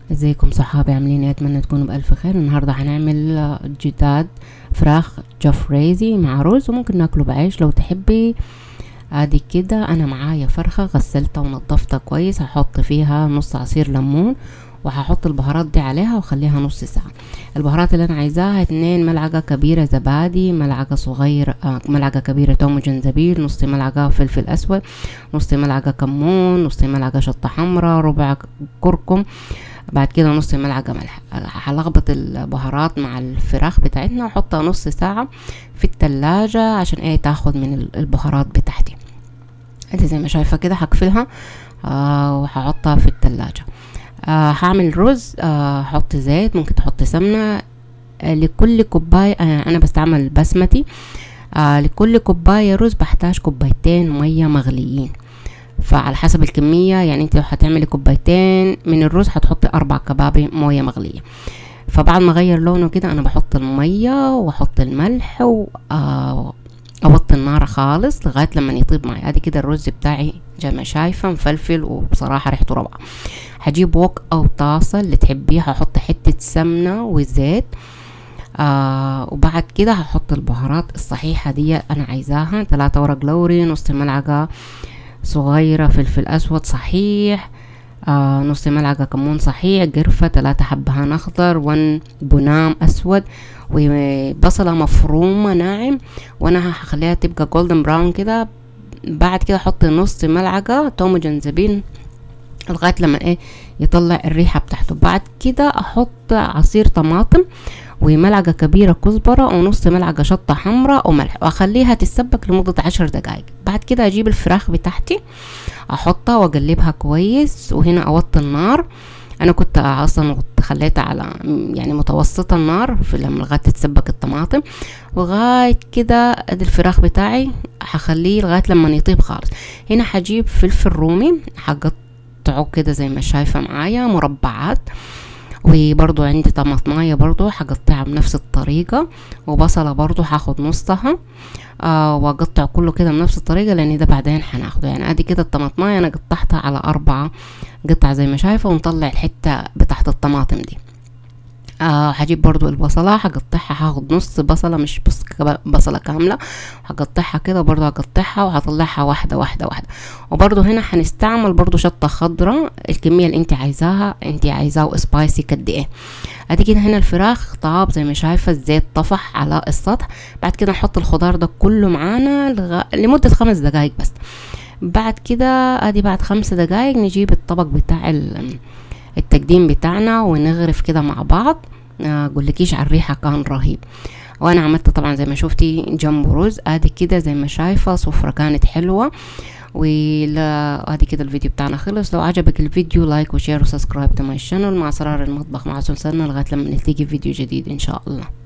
ازيكم صحابي عاملين ايه اتمنى تكونوا بالف خير النهارده هنعمل جداد فراخ جفريزي مع رز وممكن ناكله بعيش لو تحبي ادي كده انا معايا فرخه غسلتها ونضفتها كويس هحط فيها نص عصير ليمون وهحط البهارات دي عليها واخليها نص ساعه البهارات اللي انا عايزاها اتنين ملعقه كبيره زبادي ملعقه صغيره آه ملعقه كبيره توم وجنزبيل نص ملعقه فلفل اسود نص ملعقه كمون نص ملعقه شطه حمراء ربع كركم بعد كده نص ملعقه ملح هلخبط البهارات مع الفراخ بتاعتنا واحطها نص ساعه في التلاجة عشان ايه تاخد من البهارات بتاعتي انت زي ما شايفه كده هقفلها آه وهحطها في التلاجة آه هعمل رز آه هحط زيت ممكن تحط سمنة آه لكل كوباية آه أنا بستعمل بسمتي آه لكل كوباية رز بحتاج كوبايتين مية مغليين فعلى حسب الكمية يعني انت لو هتعملي كوبايتين من الرز هتحطي أربع كبابي موية مغلية فبعد ما اغير لونه كده انا بحط المية واحط الملح و آه اوطي النار خالص لغايه لما يطيب معي ادي كده الرز بتاعي زي ما شايفه مفلفل وبصراحه ريحته روعه هجيب وok او طاسه اللي تحبيها هحط حته سمنه وزيت آه وبعد كده هحط البهارات الصحيحه دي انا عايزاها ثلاثة ورق لوري نص ملعقه صغيره فلفل اسود صحيح آه نص ملعقة كمون صحيح قرفة ثلاثة حبهان أخضر ون بنام أسود وبصلة مفرومة ناعم وأنا هخليها تبقى جولدن براون كده بعد كده أحط نص ملعقة توم وجنزبيل لغاية لما ايه يطلع الريحة بتاعته بعد كده أحط عصير طماطم وملعقة كبيرة كزبرة ونص ملعقة شطة حمراء وملح وأخليها تتسبك لمدة عشر دقايق بعد كده أجيب الفراخ بتاعتي أحطها وأقلبها كويس وهنا أوطي النار أنا كنت أصلا خليتها على يعني متوسطة النار في لما لغاية تتسبك الطماطم وغاية كده ادي الفراخ بتاعي هخليه لغاية لما يطيب خالص هنا هجيب فلفل رومي هقطعه كده زي ما شايفة معايا مربعات وبرضو عندي طماطماية برضو هقطعها بنفس الطريقة وبصلة برضو هاخد نصها آه واقطع كله كده بنفس الطريقة لان ده بعدين هناخده يعني ادي كده الطماطماية انا قطعتها على اربعة قطع زي ما شايفة ونطلع الحتة بتاعت الطماطم دي آه هجيب برضو البصلة هقطعها هاخد نص بصلة مش بص بصلة كاملة هقطعها كده برضو هقطعها وهطلعها واحدة واحدة واحدة وبرضو هنا هنستعمل برضو شطة خضراء الكمية اللي انت عايزاها انت عايزاه سبايسي قد ايه ادي كده هنا الفراخ طاب زي ما شايفة الزيت طفح على السطح بعد كده نحط الخضار ده كله معانا لغا... لمدة خمس دقايق بس بعد كده ادي بعد خمس دقايق نجيب الطبق بتاع ال... التقديم بتاعنا ونغرف كده مع بعض اقولكيش على الريحة كان رهيب وانا عملت طبعا زي ما شفتي جنبه رز ادي كده زي ما شايفة سفرة كانت حلوة ولا ادي كده الفيديو بتاعنا خلص لو عجبك الفيديو لايك وشير وسبسكرايب تو ماي شانل مع اسرار المطبخ مع سلسلنا لغايه لما نلتقي في فيديو جديد ان شاء الله